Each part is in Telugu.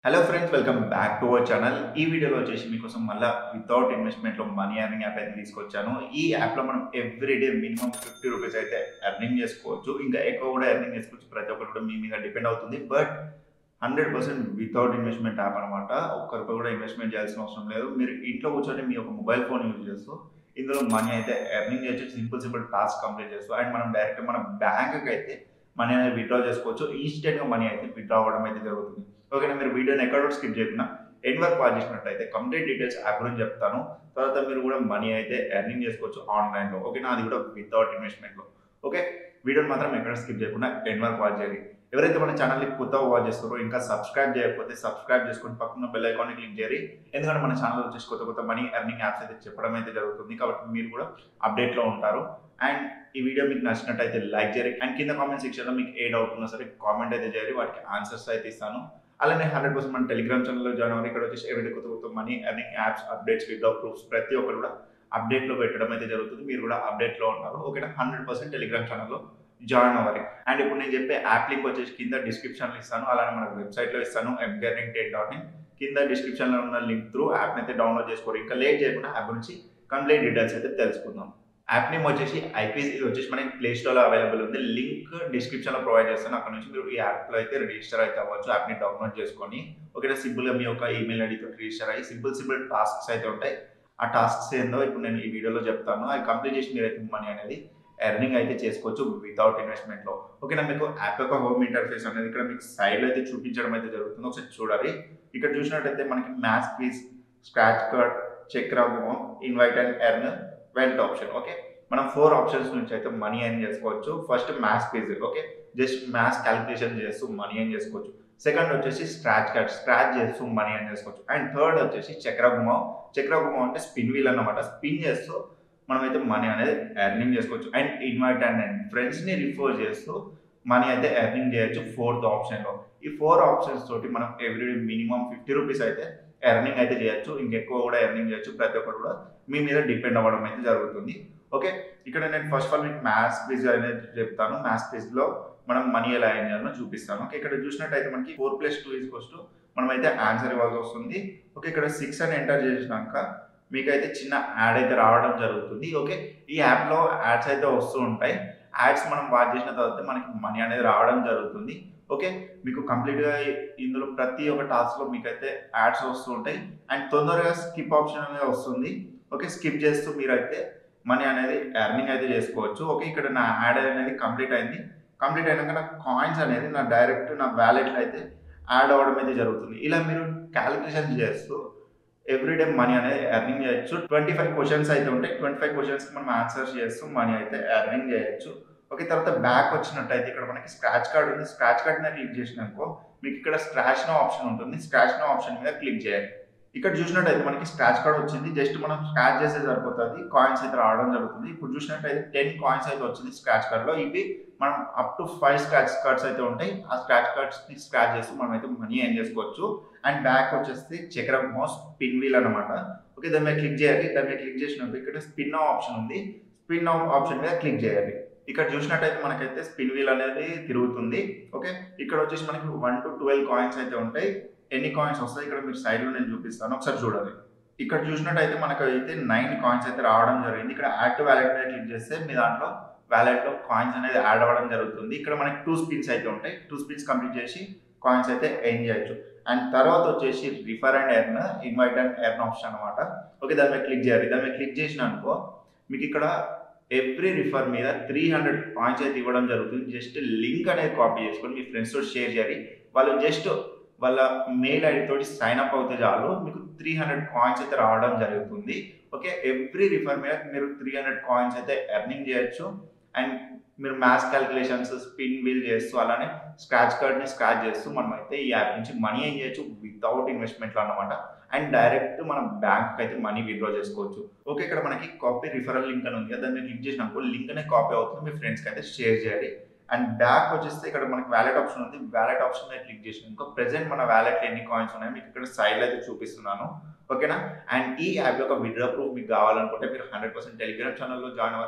hello friends welcome back to our channel ఈ వీడియోలో వచ్చేసి మీకోసం మళ్ళీ వితౌట్ ఇన్వెస్ట్మెంట్లో మనీ ఎర్నింగ్ యాప్ అయితే తీసుకొచ్చాను ఈ యాప్లో మనం every day minimum fifty rupees అయితే ఎర్నింగ్ చేసుకోవచ్చు ఇంకా ఎక్కువ కూడా ఎర్నింగ్ చేసుకోవచ్చు ప్రతి ఒక్కరు కూడా మీ మీద డిపెండ్ అవుతుంది but hundred percent without investment app అనమాట ఒక్క రూపాయి కూడా ఇన్వెస్ట్మెంట్ చేయాల్సిన అవసరం లేదు మీరు ఇంట్లో కూర్చొని మీ ఒక మొబైల్ ఫోన్ యూజ్ చేస్తూ ఇందులో మనీ అయితే ఎర్నింగ్ చేయొచ్చు సింపుల్ సింపుల్ టాస్క్ కంప్లీట్ చేస్తూ అండ్ మనం డైరెక్ట్ మన బ్యాంక్కి అయితే మనీ అనేది విత్డ్రా చేసుకోవచ్చు ఇన్స్టెంట్గా మనీ అయితే విత్డ్రా అవ్వడం అయితే జరుగుతుంది ఓకేనా మీరు వీడియోని ఎక్కడ స్కిప్ చేయకుండా ఎండ్ వరకు వాచ్ చేసినట్టయితే కంప్లీట్ డీటెయిల్స్ యాప్ గురించి చెప్తాను తర్వాత మీరు కూడా మనీ అయితే ఎర్నింగ్ చేసుకోవచ్చు ఆన్లైన్లో ఓకేనా అది కూడా వితౌట్ ఇన్వెస్ట్మెంట్లో ఓకే వీడియోని మాత్రం ఎక్కడ స్కిప్ చేయకుండా ఎండ్ వరకు వాచ్ చేయాలి ఎవరైతే మన ఛానల్ని కొత్తగా వాచ్ చేస్తారో ఇంకా సబ్స్క్రైబ్ చేయకపోతే సబ్స్క్రైబ్ చేసుకుని పక్కన బెల్ ఐకాన్ని క్లిక్ చేయాలి ఎందుకంటే మన ఛానల్ వచ్చేసి కొత్త కొత్త మనీ ఎర్నింగ్ యాప్స్ అయితే చెప్పడం అయితే జరుగుతుంది కాబట్టి మీరు కూడా అప్డేట్లో ఉంటారు అండ్ ఈ వీడియో మీకు నచ్చినట్టయితే లైక్ చేయాలి అండ్ కింద కామెంట్ సెక్షన్లో మీకు ఏ డౌట్ ఉన్నా సరే కామెంట్ అయితే చేయాలి వాటికి ఆన్సర్స్ అయితే ఇస్తాను అలానే హండ్రెడ్ పర్సెంట్ మన టెలిగ్రామ్ ఛానల్లో జాయిన్ అవ్వాలి ఇక్కడ వచ్చేసి ఎవరి కొత్త కొత్త money earning apps updates with proofs ప్రతి ఒక్కరు కూడా అప్డేట్లో పెట్టడం అయితే జరుగుతుంది మీరు కూడా అప్డేట్లో ఉన్నారు ఓకేనా హండ్రెడ్ పర్సెంట్ టెలిగ్రామ్ ఛానల్లో జాయిన్ అవ్వాలి అండ్ ఇప్పుడు నేను చెప్పే యాప్ లింక్ వచ్చేసి కింద డిస్క్రిప్షన్లో ఇస్తాను అలానే మన వెబ్సైట్లో ఇస్తాను ఎంగర్నింగ్ టెక్ డాట్ ఇన్ కింద డిస్క్రిప్షన్లో ఉన్న లింక్ త్రూ యాప్ని అయితే డౌన్లోడ్ చేసుకోరు ఇంకా లేట్ చేయకుండా యాప్ గురించి కంప్లీట్ డీటెయిల్స్ అయితే తెలుసుకుందాం యాప్ నేమ్ వచ్చేసి ఐపీఎస్ ఇది వచ్చేసి మనకి ప్లే స్టోర్లో అవైలబుల్ ఉంది లింక్ డిస్క్రిప్షన్లో ప్రొవైడ్ చేస్తాను అక్కడ నుంచి మీరు ఈ యాప్లో అయితే రిజిస్టర్ అయితే అవ్వచ్చు యాప్ని డౌన్లోడ్ చేసుకొని ఓకేనా సింపుల్గా మీ యొక్క ఈమెయిల్ ఐడితో రిజిస్టర్ అయ్యి సింపుల్ సింపుల్ టాస్క్స్ అయితే ఉంటాయి ఆ టాస్క్స్ ఏందో ఇప్పుడు నేను ఈ వీడియోలో చెప్తాను అవి కంప్లీట్ చేసి మీరు అయితే మనీ అనేది ఎర్నింగ్ అయితే చేసుకోవచ్చు వితౌట్ ఇన్వెస్ట్మెంట్లో ఓకేనా మీకు యాప్ యొక్క హోమ్ ఇంటర్ఫేస్ అనేది ఇక్కడ మీకు సైడ్లో అయితే చూపించడం అయితే జరుగుతుంది ఒకసారి చూడాలి ఇక్కడ చూసినట్టయితే మనకి maths quiz scratch card check రాగమో invite and earn wealth option okay మనం ఫోర్ ఆప్షన్స్ నుంచి అయితే మనీ ఎర్న్ చేసుకోవచ్చు first maths quiz okay just maths calculation చేస్తూ మనీ ఎర్న్ చేసుకోవచ్చు సెకండ్ వచ్చేసి స్క్రాచ్ కార్డ్ స్క్రాచ్ చేస్తూ మనీ ఎర్న్ చేసుకోవచ్చు అండ్ థర్డ్ వచ్చేసి చక్రగుమో చక్రగుమో అంటే స్పిన్ వీల్ అన్నమాట స్పిన్ చేస్తూ మనమైతే మనీ అనేది ఎర్నింగ్ చేసుకోవచ్చు అండ్ ఇన్వైట్ అండ్ అండ్ ఫ్రెండ్స్ని రిఫర్ చేస్తూ మనీ అయితే ఎర్నింగ్ చేయొచ్చు ఫోర్త్ ఆప్షన్లో ఈ ఫోర్ ఆప్షన్స్ తోటి మనం ఎవ్రీ మినిమం ఫిఫ్టీ రూపీస్ అయితే ఎర్నింగ్ అయితే చేయొచ్చు ఇంకెక్కువ కూడా ఎర్నింగ్ చేయొచ్చు ప్రతి ఒక్కరు కూడా మీ మీద డిపెండ్ అవ్వడం అయితే జరుగుతుంది ఓకే ఇక్కడ నేను ఫస్ట్ ఆఫ్ ఆల్ మీకు మ్యాథ్స్ క్విజ్ అనేది చెప్తాను మ్యాథ్స్ క్విజ్లో మనం మనీ ఎలా ఎర్న్ చేయాలో చూపిస్తాను ఓకే ఇక్కడ చూసినట్టయితే మనకి ఫోర్ ప్లస్ టూ ఈజ్ కోస్ట్ మనం అయితే ఆన్సర్ ఇవ్వాల్సి వస్తుంది ఓకే ఇక్కడ సిక్స్ అని ఎంటర్ చేసినాక మీకైతే చిన్న యాడ్ అయితే రావడం జరుగుతుంది ఓకే ఈ యాప్లో యాడ్స్ అయితే వస్తూ ఉంటాయి యాడ్స్ మనం వాచ్ చేసిన తర్వాత మనకి మనీ అనేది రావడం జరుగుతుంది ఓకే మీకు కంప్లీట్గా ఇందులో ప్రతి ఒక్క టాస్క్లో మీకైతే యాడ్స్ వస్తూ ఉంటాయి అండ్ తొందరగా స్కిప్ ఆప్షన్ అనేది వస్తుంది ఓకే స్కిప్ చేస్తూ మీరైతే మనీ అనేది ఎర్నింగ్ అయితే చేసుకోవచ్చు ఓకే ఇక్కడ నా యాడ్ అనేది కంప్లీట్ అయింది కంప్లీట్ అయినాక నా కాయిన్స్ అనేది నా డైరెక్ట్ నా వ్యాలెట్లో అయితే యాడ్ అవ్వడం అయితే జరుగుతుంది ఇలా మీరు క్యాలిక్యులేషన్ చేస్తూ ఎవ్రీడే మనీ అనేది ఎర్నింగ్ చేయొచ్చు ట్వంటీ ఫైవ్ క్వశ్చన్స్ అయితే ఉంటాయి ట్వంటీ ఫైవ్ క్వశ్చన్స్కి మనం ఆన్సర్స్ చేస్తూ మనీ అయితే ఎర్నింగ్ చేయొచ్చు ఓకే తర్వాత బ్యాక్ వచ్చినట్టయితే ఇక్కడ మనకి స్క్రాచ్ కార్డ్ ఉంది స్క్రాచ్ కార్డ్ మీద క్లిక్ చేసినాకో మీకు ఇక్కడ స్క్రాచ్ నో ఆప్షన్ ఉంటుంది స్క్రాచ్ నో ఆప్షన్ మీద క్లిక్ చేయాలి ఇక్కడ చూసినట్టయితే మనకి స్క్రాచ్ కార్డ్ వచ్చింది జస్ట్ మనం స్క్రాచ్ చేసే సరిపోతుంది కాయిన్స్ అయితే రావడం జరుగుతుంది ఇప్పుడు చూసినట్టయితే టెన్ కాయిన్స్ అయితే వచ్చింది స్క్రాచ్ కార్డ్లో ఇవి మనం up to five scratch cards అయితే ఉంటాయి ఆ స్క్రాచ్ కార్డ్స్ని స్క్రాచ్ చేస్తూ మనం అయితే మనీ ఏం చేసుకోవచ్చు అండ్ బ్యాక్ వచ్చేసి చక్ర మోస్ స్పిన్ వీల్ అనమాట ఓకే దాని మీద క్లిక్ చేయాలి దాని మీద క్లిక్ చేసినప్పుడు ఇక్కడ స్పిన్ ఆప్షన్ ఉంది స్పిన్ ఆప్షన్ మీద క్లిక్ చేయాలి ఇక్కడ చూసినట్టయితే మనకైతే స్పిన్ వీల్ అనేది తిరుగుతుంది ఓకే ఇక్కడ వచ్చేసి మనకి వన్ టు ట్వెల్వ్ కాయిన్స్ అయితే ఉంటాయి ఎన్ని కాయిన్స్ వస్తాయి ఇక్కడ మీరు సైడ్లో నేను చూపిస్తాను ఒకసారి చూడాలి ఇక్కడ చూసినట్టయితే మనకు అయితే నైన్ కాయిన్స్ అయితే రావడం జరిగింది ఇక్కడ యాడ్ టు వ్యాలెట్ మీద క్లిక్ చేస్తే మీ దాంట్లో వ్యాలెట్లో కాయిన్స్ అనేది యాడ్ అవ్వడం జరుగుతుంది ఇక్కడ మనకి టూ స్పిన్స్ అయితే ఉంటాయి టూ స్పిన్స్ కంప్లీట్ చేసి కాయిన్స్ అయితే ఎర్న్ చేయొచ్చు అండ్ తర్వాత వచ్చేసి refer and earn invite and earn option అనమాట ఓకే దాని మీద క్లిక్ చేయాలి దాని మీద క్లిక్ చేసిన అనుకో మీకు ఇక్కడ ఎవ్రీ రిఫర్ మీద త్రీ హండ్రెడ్ పాయింట్స్ అయితే ఇవ్వడం జరుగుతుంది జస్ట్ లింక్ అనేది కాపీ చేసుకొని మీ ఫ్రెండ్స్తో షేర్ చేయాలి వాళ్ళు జస్ట్ వాళ్ళ మెయిల్ ఐడి తోటి సైన్ అప్ అవుతే చాలు మీకు త్రీ హండ్రెడ్ కాయిన్స్ అయితే రావడం జరుగుతుంది ఓకే ఎవ్రీ రిఫర్ మీద మీరు త్రీ హండ్రెడ్ కాయిన్స్ అయితే ఎర్నింగ్ చేయొచ్చు అండ్ మీరు మ్యాథ్స్ క్యాలిక్యులేషన్స్ స్పిన్ బిల్ చేస్తూ అలానే స్క్రాచ్ కార్డ్ని స్క్రాచ్ చేస్తూ మనం అయితే ఈ యాప్ నుంచి మనీ ఏం చేయొచ్చు వితౌట్ ఇన్వెస్ట్మెంట్లో అనమాట అండ్ డైరెక్ట్ మనం బ్యాంక్ అయితే మనీ విత్డ్రా చేసుకోవచ్చు ఓకే ఇక్కడ మనకి కాపీ రిఫరల్ లింక్ అని ఉంది దాన్ని క్లిక్ చేసినప్పుడు లింక్ అనేది కాపీ అవుతుంది మీ ఫ్రెండ్స్కి అయితే షేర్ చేయాలి అండ్ బ్యాక్ వచ్చేస్తే ఇక్కడ మనకి వ్యాలెట్ ఆప్షన్ ఉంది వ్యాలెట్ ఆప్షన్ మీద క్లిక్ చేసిన ఇంకా ప్రెసెంట్ మన వ్యాలెట్ ఎన్ని కాయిన్స్ ఉన్నాయి మీకు ఇక్కడ సైడ్లో అయితే చూపిస్తున్నాను ఓకేనా అండ్ ఈ యాప్ యొక్క విడ్రా ప్రూఫ్ మీకు కావాలనుకుంటే మీరు హండ్రెడ్ పర్సెంట్ టెలిగ్రామ్ ఛానల్లో జాయిన్ అవ్వాలి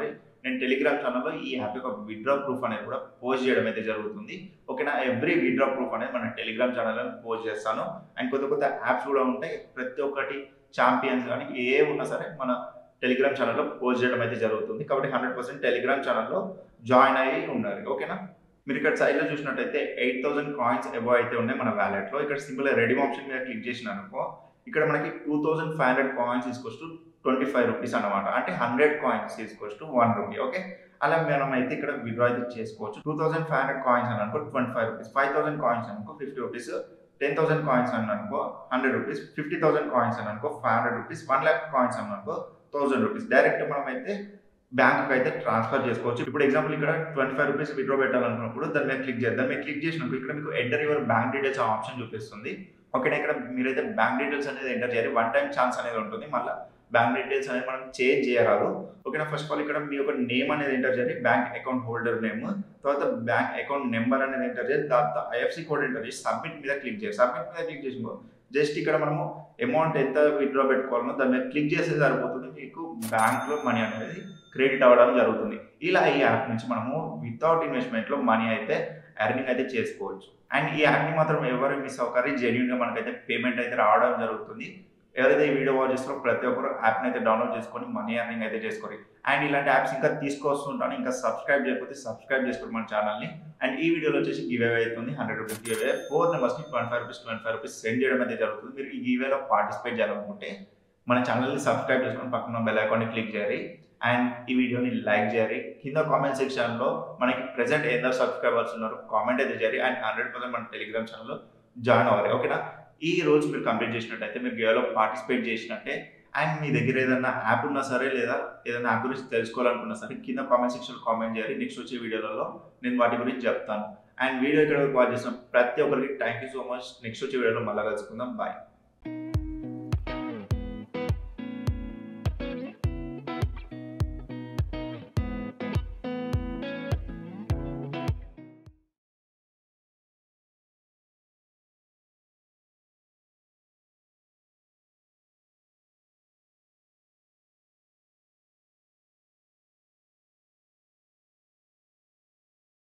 నేను టెలిగ్రామ్ ఛానల్లో ఈ యాప్ యొక్క విత్డ్రా ప్రూఫ్ అనేది కూడా పోస్ట్ చేయడం అయితే జరుగుతుంది ఓకేనా ఎవ్రీ విత్డ్రా ప్రూఫ్ అనేది మన టెలిగ్రామ్ ఛానల్లో పోస్ట్ చేస్తాను అండ్ కొత్త కొత్త యాప్స్ కూడా ఉంటాయి ప్రతి ఒక్కటి ఛాంపియన్స్ కానీ ఏ ఉన్నా సరే మన టెలిగ్రామ్ ఛానల్లో పోస్ట్ చేయడం అయితే జరుగుతుంది కాబట్టి హండ్రెడ్ పర్సెంట్ టెలిగ్రామ్ ఛానల్లో జాయిన్ అయ్యి ఉండాలి ఓకేనా మీరు ఇక్కడ సైడ్లో చూసినట్టయితే ఎయిట్ థౌసండ్ కాయిన్స్ ఎబో అయితే ఉన్నాయి మన వ్యాలెట్లో ఇక్కడ సింపుల్ రెడీమ్ ఆప్షన్ మీద క్లిక్ చేసిన అనుకో ఇక్కడ మనకి two thousand five hundred coins తీసుకొచ్చు ట్వంటీ ఫైవ్ రూపీస్ అనమాట అంటే హండ్రెడ్ కాయిన్స్ తీసుకొచ్చు వన్ రూపీ ఓకే అలా మనం అయితే ఇక్కడ విడ్రా అయితే చేసుకోవచ్చు two thousand five hundred coins అని అనుకో twenty five rupees five thousand coins అనుకో fifty rupees ten thousand coins అని అనుకో hundred rupees fifty thousand coins అని అనుకో five hundred rupees one lakh coins అని అనుకో థౌసండ్ రూపీస్ డైరెక్ట్ మనం అయితే బ్యాంక్ అయితే ట్రాన్స్ఫర్ చేసుకోవచ్చు ఇప్పుడు ఎగ్జాంపుల్ ఇక్కడ ట్వంటీ ఫైవ్ రూపీస్ విడ్రో పెట్టాలనుకున్నప్పుడు దాని మీద క్లిక్ చేద్దాం మీరు క్లిక్ చేసినప్పుడు ఇక్కడ మీకు enter your bank details option చూపిస్తుంది ఓకేనా ఇక్కడ మీరైతే బ్యాంక్ డీటెయిల్స్ అనేది ఎంటర్ చేయాలి వన్ టైం ఛాన్స్ అనేది ఉంటుంది మళ్ళీ బ్యాంక్ డీటెయిల్స్ అనేది మనం చేంజ్ చేయరాదు ఓకేనా ఫస్ట్ ఆఫ్ ఆల్ ఇక్కడ మీ యొక్క నేమ్ అనేది ఎంటర్ చేయాలి బ్యాంక్ అకౌంట్ హోల్డర్ నేమ్ తర్వాత బ్యాంక్ అకౌంట్ నెంబర్ అనేది ఎంటర్ చేయాలి దాంతో ఐఎఫ్సి కోడ్ ఎంటర్ చేసి సబ్మిట్ మీద క్లిక్ చేయాలి సబ్మిట్ మీద క్లిక్ చేసి జస్ట్ ఇక్కడ మనము అమౌంట్ ఎంత విత్డ్రా పెట్టుకోవాలనో దాని మీద క్లిక్ చేస్తే సరిపోతుంది మీకు బ్యాంక్లో మనీ అనేది క్రెడిట్ అవ్వడం జరుగుతుంది ఇలా ఈ యాప్ నుంచి మనము వితౌట్ ఇన్వెస్ట్మెంట్లో మనీ అయితే ఎర్నింగ్ అయితే చేసుకోవచ్చు అండ్ ఈ యాప్ని మాత్రం ఎవరు మిస్ అవ్వకరి జెన్యున్గా మనకైతే పేమెంట్ అయితే రావడం జరుగుతుంది ఎవరైతే ఈ వీడియో వాచ్ చేస్తారో ప్రతి ఒక్కరు యాప్ని అయితే డౌన్లోడ్ చేసుకొని మనీ ఎర్నింగ్ అయితే చేసుకోరు అండ్ ఇలాంటి యాప్స్ ఇంకా తీసుకొస్తుంటాను ఇంకా సబ్స్క్రైబ్ చేయకపోతే సబ్స్క్రైబ్ చేసుకోండి మన ఛానల్ని అండ్ ఈ వీడియోలో వచ్చేసి గివ్ అవే అవుతుంది hundred rupees give away four నెంబర్స్ని twenty five rupees twenty five rupees send చేయడం అయితే జరుగుతుంది మీరు ఈ గివ్ అవేలో పార్టిసిపేట్ చేయాలనుకుంటే మన ఛానల్ని సబ్స్క్రైబ్ చేసుకొని పక్కన బెల్ ఐకాన్ని క్లిక్ చేయాలి అండ్ ఈ వీడియోని లైక్ చేయాలి కింద కామెంట్ సెక్షన్లో మనకి ప్రెసెంట్ ఎంత సబ్స్క్రైబర్స్ ఉన్నారు కామెంట్ అయితే చేయాలి అండ్ హండ్రెడ్ పర్సెంట్ మన టెలిగ్రామ్ ఛానల్లో జాయిన్ అవ్వాలి ఓకేనా ఈ రోజు మీరు కంప్లీట్ చేసినట్టయితే మీరు గేలో పార్టిసిపేట్ చేసినట్టే అండ్ మీ దగ్గర ఏదైనా యాప్ ఉన్నా సరే లేదా ఏదైనా యాప్ గురించి తెలుసుకోవాలనుకున్నా సరే కింద కామెంట్ సెక్షన్లో కామెంట్ చేయాలి నెక్స్ట్ వచ్చే వీడియోలలో నేను వాటి గురించి చెప్తాను అండ్ వీడియో ఇక్కడ వాచ్ చేసిన ప్రతి ఒక్కరికి thank you so much next వచ్చే వీడియోలో మళ్ళీ కలుసుకుందాం బాయ్